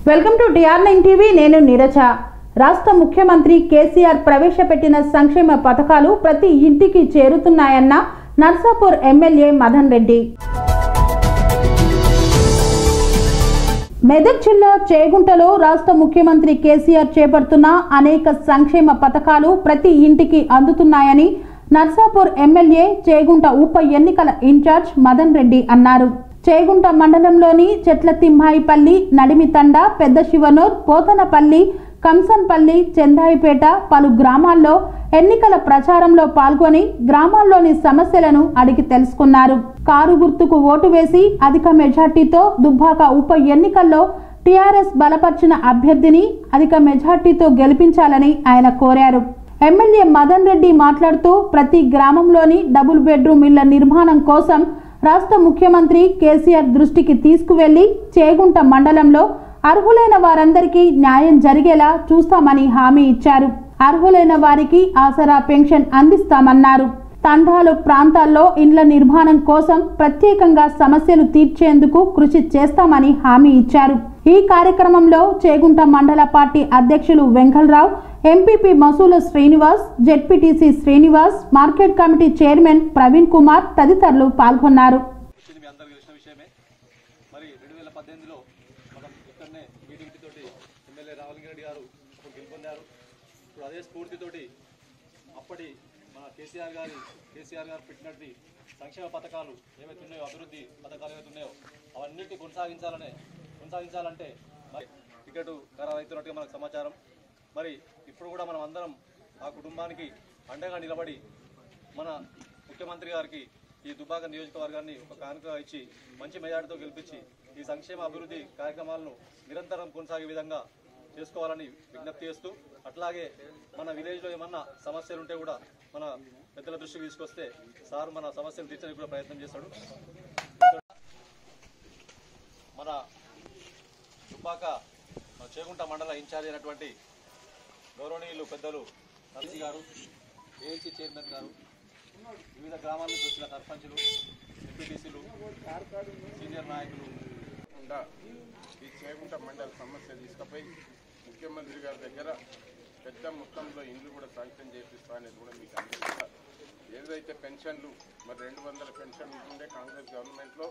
Welcome to DR nine TV నేను నీరజ రాష్ట్ర ముఖ్యమంత్రి కేసీఆర్ ప్రవేశపెట్టిన సంక్షేమ పథకాలు ప్రతి ఇంటికి చేరుతున్నాయన్న నర్సాపూర్ ఎమ్మెల్యే మదన్ రెడ్డి మెదక్ జిల్లా చేగుంటలో రాష్ట్ర ముఖ్యమంత్రి కేసీఆర్ చేపడుతున్న అనేక సంక్షేమ పథకాలు ప్రతి ఇంటికి అందుతున్నాయని నర్సాపూర్ ఎమ్మెల్యే చేగుంట ఉప ఎన్నికల ఇన్ఛార్జ్ మదన్ రెడ్డి అన్నారు చేగుంట మండలంలోని చెట్ల తిమ్మాయిపల్లి నడిమితండ పెద్ద శివనూర్ పోతనపల్లి కంసన్పల్లి చెందాయిపేట పలు గ్రామాల్లో ఎన్నికల ప్రచారంలో పాల్గొని గ్రామాల్లోని సమస్యలను అడిగి తెలుసుకున్నారు కారు గుర్తుకు ఓటు వేసి అధిక మెజార్టీతో దుబ్బాక ఉప ఎన్నికల్లో టీఆర్ఎస్ బలపరిచిన అభ్యర్థిని అధిక మెజార్టీతో గెలిపించాలని ఆయన కోరారు ఎమ్మెల్యే మదన్ రెడ్డి మాట్లాడుతూ ప్రతి గ్రామంలోని డబుల్ బెడ్రూమ్ ఇళ్ల నిర్మాణం కోసం రాష్ట్ర ముఖ్యమంత్రి కేసీఆర్ దృష్టికి తీసుకువెళ్లి చేగుంట మండలంలో అర్హులైన వారందరికీ న్యాయం జరిగేలా చూస్తామని హామీ ఇచ్చారు అర్హులైన వారికి ఆసరా పెన్షన్ అందిస్తామన్నారు తండాలు ప్రాంతాల్లో ఇండ్ల నిర్మాణం కోసం ప్రత్యేకంగా సమస్యలు తీర్చేందుకు కృషి చేస్తామని హామీ ఇచ్చారు ఈ కార్యక్రమంలో చేగుంట మండల పార్టీ అధ్యక్షులు Venkalrao MPP Masula Srinivas ZPTC Srinivas market committee chairman Praveen Kumar తదితరులు పాల్గొన్నారు వచ్చింది మీ అందరికీ తెలిసిన విషయమే మరి రెండు వేల పద్దెనిమిదిలో మనం ఇక్కడనే మీటింగ్ తోటి ఎమ్మెల్యే రామలింగారెడ్డి గారు ఇప్పుడు గెలుపొందారు ఇప్పుడు అదే స్ఫూర్తితోటి అప్పటి మన కేసీఆర్ గారి కేసీఆర్ గారు పెట్టినట్టు సంక్షేమ పథకాలు ఏవైతే ఉన్నాయో అభివృద్ధి పథకాలు ఏవైతే ఉన్నాయో అవన్నిటి కొనసాగించాలనే కొనసాగించాలంటే మరి టికెట్ ఖరారైతున్నట్టుగా మనకు సమాచారం మరి ఇప్పుడు కూడా మనం అందరం ఆ కుటుంబానికి అండగా నిలబడి మన ముఖ్యమంత్రి గారికి ఈ దుబాక నియోజకవర్గాన్ని ఒక కానుక ఇచ్చి మంచి మెజార్టీతో గెలిపించి ఈ సంక్షేమ అభివృద్ధి కార్యక్రమాలను నిరంతరం కొనసాగే విధంగా చేసుకోవాలని విజ్ఞప్తి చేస్తూ అట్లాగే మన విలేజ్లో ఏమన్నా సమస్యలు ఉంటే కూడా మన పెద్దల దృష్టికి తీసుకొస్తే సార్ మన సమస్యలు తీర్చడానికి కూడా ప్రయత్నం చేస్తాడు మన దుబ్బాక మన చేగుంట మండల ఇన్ఛార్జ్ అయినటువంటి గౌరవనీయులు పెద్దలు నరసి గారు ఏఎల్సీ చైర్మన్ గారు వివిధ గ్రామాల నుంచి వచ్చిన సర్పంచులు ఎంపీటీసీలు సీనియర్ నాయకులు కాకుండా ఈ చేగుంట మండల సమస్య తీసుకుపోయి ముఖ్యమంత్రి గారి దగ్గర పెద్ద మొత్తంలో ఇండ్లు కూడా శాంక్షన్ చేపిస్తా అనేది కూడా మీకు అందరికీ కూడా ఏదైతే పెన్షన్లు మరి రెండు వందల పెన్షన్ ఉంటుండే కాంగ్రెస్ గవర్నమెంట్లో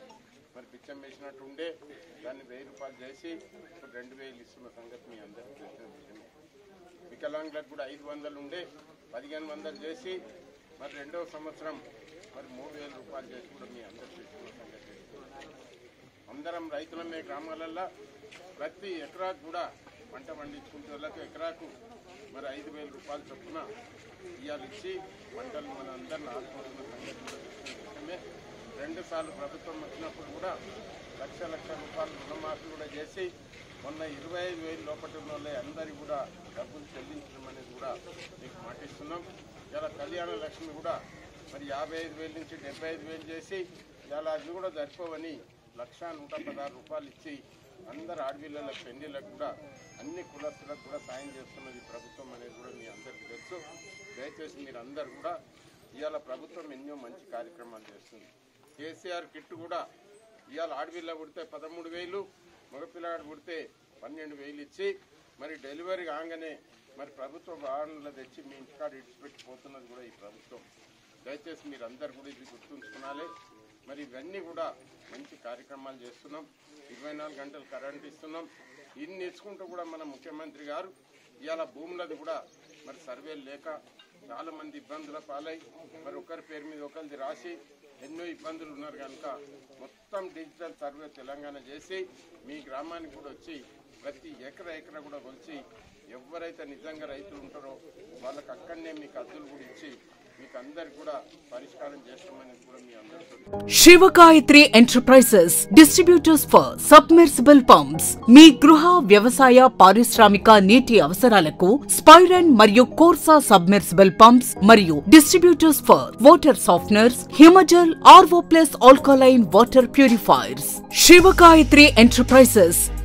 మరి పిచ్చం వేసినట్టు ఉండే దాన్ని వెయ్యి రూపాయలు చేసి ఇప్పుడు రెండు వేలు ఇస్తున్న సంగతి మీ అందరికీ తెలిసిన విషయమే వికలాంగులకు కూడా ఐదు వందలు ఉండే పదిహేను వందలు చేసి మరి రెండవ సంవత్సరం మరి మూడు వేల రూపాయలు చేసి కూడా మీ అందరికీ తెలిసిన సంగతి తెలుసు. అందరం రైతులమే గ్రామాలల్లో ప్రతి ఎకరాకు కూడా పంట పండించుకుంటే వాళ్ళకు ఎకరాకు మరి ఐదు వేల రూపాయలు చొప్పున ఇవాళ ఇచ్చి పంటలు మన అందరిని ఆదుకుంటున్న సంగతి కూడా తెలిసిన విషయమే రెండు సార్లు ప్రభుత్వం వచ్చినప్పుడు కూడా లక్ష లక్ష రూపాయలు రుణమాఫీ కూడా చేసి మొన్న ఇరవై ఐదు వేలు లోపల ఉన్న వాళ్ళే అందరికీ కూడా డబ్బులు చెల్లించడం అనేది కూడా మీకు మాటిస్తున్నాం ఇలా కళ్యాణ లక్ష్మి కూడా మరి యాభై ఐదు వేల నుంచి డెబ్బై ఐదు వేలు చేసి ఇలా అవి కూడా సరిపోవని లక్ష నూట పదహారు రూపాయలు ఇచ్చి అందరు ఆడపిల్లలకు పెళ్లిళ్ళకు కూడా అన్ని కులస్తులకు కూడా సాయం చేస్తున్నది ప్రభుత్వం అనేది కూడా మీ అందరికీ తెలుసు దయచేసి మీరు అందరు కూడా ఇవాళ ప్రభుత్వం ఎన్నో మంచి కార్యక్రమాలు చేస్తుంది కేసీఆర్ కిట్ కూడా ఇవాళ ఆడపిల్ల పుడితే పదమూడు వేలు మగపిల్లగాడు పుడితే పన్నెండు వేలు ఇచ్చి మరి డెలివరీ కాగానే మరి ప్రభుత్వ వాహనాలు తెచ్చి మీ ఇంటికాడ ఇడిచిపెట్టిపోతున్నది కూడా ఈ ప్రభుత్వం దయచేసి మీరు అందరు కూడా ఇది గుర్తుంచుకోవాలి మరి ఇవన్నీ కూడా మంచి కార్యక్రమాలు చేస్తున్నాం ఇరవై నాలుగు గంటలు కరెంట్ ఇస్తున్నాం ఇన్ని ఇచ్చుకుంటూ కూడా మన ముఖ్యమంత్రి గారు ఇవాళ భూములది కూడా మరి సర్వేలు లేక చాలా మంది ఇబ్బందుల పాలై మరి ఒకరి పేరు మీద ఒకరిది రాసి ఎన్నో ఇబ్బందులు ఉన్నారు కనుక మొత్తం డిజిటల్ సర్వే తెలంగాణ చేసి మీ గ్రామానికి కూడా వచ్చి ప్రతి ఎకర ఎకర కూడా కొలిచి ఎవరైతే నిజంగా రైతులు ఉంటారో వాళ్ళకి అక్కడనే మీకు అద్దులు కూడా ఇచ్చి మీకు అందరికి కూడా పరిష్కారం చేస్తామని కూడా మీ అందరితో Sivagayatri enterprises distributors for submersible pumps మీ గృహ వ్యవసాయ పారిశ్రామిక నీటి అవసరాలకు స్పైరన్ మరియు కోర్సా సబ్మెర్సిబుల్ పంప్స్ మరియు distributors for water softeners Himajal RO plus alkaline water purifiers Sivagayatri enterprises